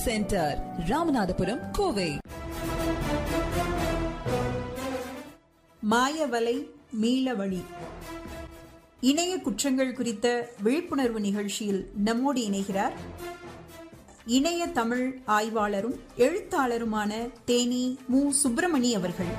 centre Ramanathapuram Kovai மாயவலை மீளவழி இணைய குற்றங்கள் குறித்த விழிப்புணர்வு நிகழ்ச்சியில் நம்மோடு இணைகிறார் இணைய தமிழ் ஆய்வாளரும் எழுத்தாளருமான தேனி மு சுப்பிரமணி அவர்கள்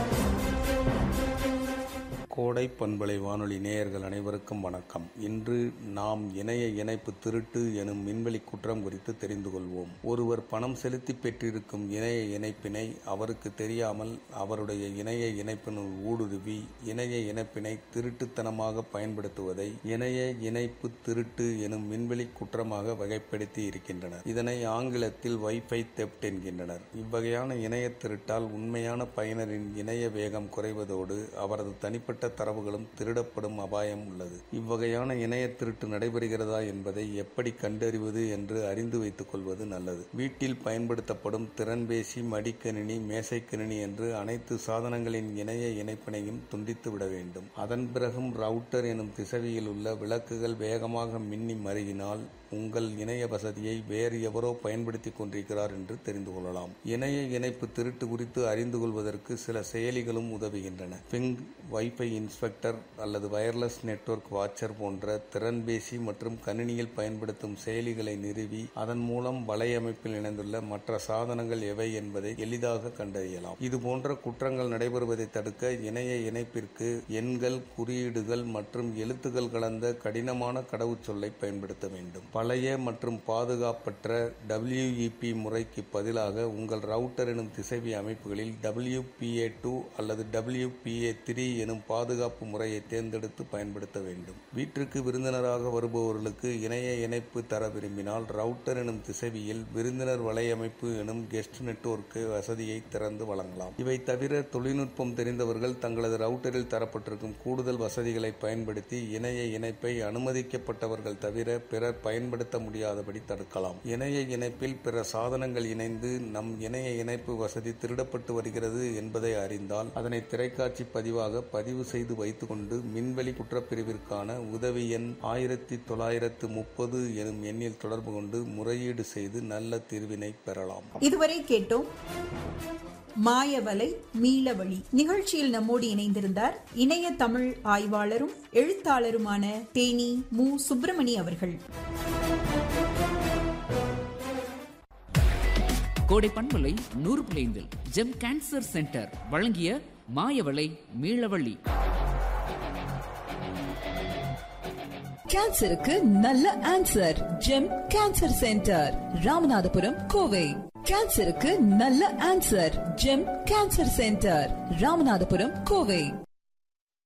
கோடை பண்பலை வானொலி நேயர்கள் அனைவருக்கும் வணக்கம் இன்று நாம் இணைய இணைப்பு திருட்டு எனும் மின்வெளி குற்றம் குறித்து தெரிந்து கொள்வோம் ஒருவர் பணம் செலுத்தி பெற்றிருக்கும் இணைய இணைப்பினை அவருக்கு தெரியாமல் அவருடைய இணைய இணைப்பினுள் ஊடுருவி இணைய இணைப்பினை திருட்டுத்தனமாக பயன்படுத்துவதை இணைய இணைப்பு திருட்டு எனும் மின்வெளி குற்றமாக வகைப்படுத்தி இருக்கின்றனர் இதனை ஆங்கிலத்தில் வைஃபை தெப்ட் என்கின்றனர் இவ்வகையான இணைய திருட்டால் உண்மையான பயனரின் இணைய வேகம் குறைவதோடு அவரது தனிப்பட்ட தரவுகளும் திருடப்படும் அபாயம் உள்ளது இவ்வகையான இணைய திருட்டு நடைபெறுகிறதா என்பதை எப்படி கண்டறிவது என்று அறிந்து வைத்துக் கொள்வது நல்லது வீட்டில் பயன்படுத்தப்படும் திறன்பேசி மடிக்கணினி மேசைக்கணினி என்று அனைத்து சாதனங்களின் இணைய இணைப்பினையும் துண்டித்து விட வேண்டும் அதன் பிறகும் ரவுட்டர் எனும் திசைவியில் உள்ள விளக்குகள் வேகமாக மின்னி மருகினால் உங்கள் இணைய வசதியை வேறு எவரோ பயன்படுத்திக் கொண்டிருக்கிறார் என்று தெரிந்து கொள்ளலாம் இணைய இணைப்பு திருட்டு குறித்து அறிந்து கொள்வதற்கு சில செயலிகளும் உதவுகின்றன பிங் வைஃபை இன்ஸ்பெக்டர் அல்லது வயர்லெஸ் நெட்வொர்க் வாட்சர் போன்ற திறன்பேசி மற்றும் கணினியில் பயன்படுத்தும் செயலிகளை நிறுவி அதன் மூலம் வலையமைப்பில் இணைந்துள்ள மற்ற சாதனங்கள் எவை என்பதை எளிதாக கண்டறியலாம் இது போன்ற குற்றங்கள் நடைபெறுவதை தடுக்க இணைய இணைப்பிற்கு எண்கள் குறியீடுகள் மற்றும் எழுத்துக்கள் கலந்த கடினமான கடவுச்சொல்லை பயன்படுத்த வேண்டும் பழைய மற்றும் பாதுகாப்பற்ற டபிள்யூஇபி முறைக்கு பதிலாக உங்கள் ரவுட்டர் எனும் திசைவி அமைப்புகளில் டபிள்யூபிஏ டூ அல்லது டபிள்யூபிஏ த்ரீ எனும் பாதுகாப்பு முறையை தேர்ந்தெடுத்து பயன்படுத்த வேண்டும் வீட்டிற்கு விருந்தினராக வருபவர்களுக்கு இணைய இணைப்பு தர விரும்பினால் ரவுட்டர் எனும் திசைவியில் விருந்தினர் வலையமைப்பு எனும் கெஸ்ட் நெட்வொர்க் வசதியை திறந்து வழங்கலாம் இவை தவிர தொழில்நுட்பம் தெரிந்தவர்கள் தங்களது ரவுட்டரில் தரப்பட்டிருக்கும் கூடுதல் வசதிகளை பயன்படுத்தி இணைய இணைப்பை அனுமதிக்கப்பட்டவர்கள் தவிர பிறர் பயன்படுத்த முடியாதபடி தடுக்கலாம் இணைய இணைப்பில் பிற சாதனங்கள் இணைந்து நம் இணைய இணைப்பு வசதி திருடப்பட்டு வருகிறது என்பதை அறிந்தால் அதனை திரைக்காட்சி பதிவாக பதிவு செய்து வைத்துக்கொண்டு மின்வெளி குற்றப்பிரிவிற்கான உதவி எண் ஆயிரத்தி தொள்ளாயிரத்து முப்பது எனும் எண்ணில் தொடர்பு கொண்டு முறையீடு செய்து நல்ல தீர்வினை பெறலாம் இதுவரை கேட்டோம் மாயவலை மீளவழி நிகழ்ச்சியில் நம்மோடு இணைந்திருந்தார் இணைய தமிழ் ஆய்வாளரும் எழுத்தாளருமான தேனி மு சுப்பிரமணி அவர்கள் கோடை பண்பலை நூறு பிளைந்தில் ஜெம் கேன்சர் சென்டர் வழங்கிய மாயவளை மீளவள்ளி கேன்சருக்கு நல்ல answer Gem cancer centre Ramanathapuram Kovai கேன்சருக்கு நல்ல answer Gem cancer centre Ramanathapuram Kovai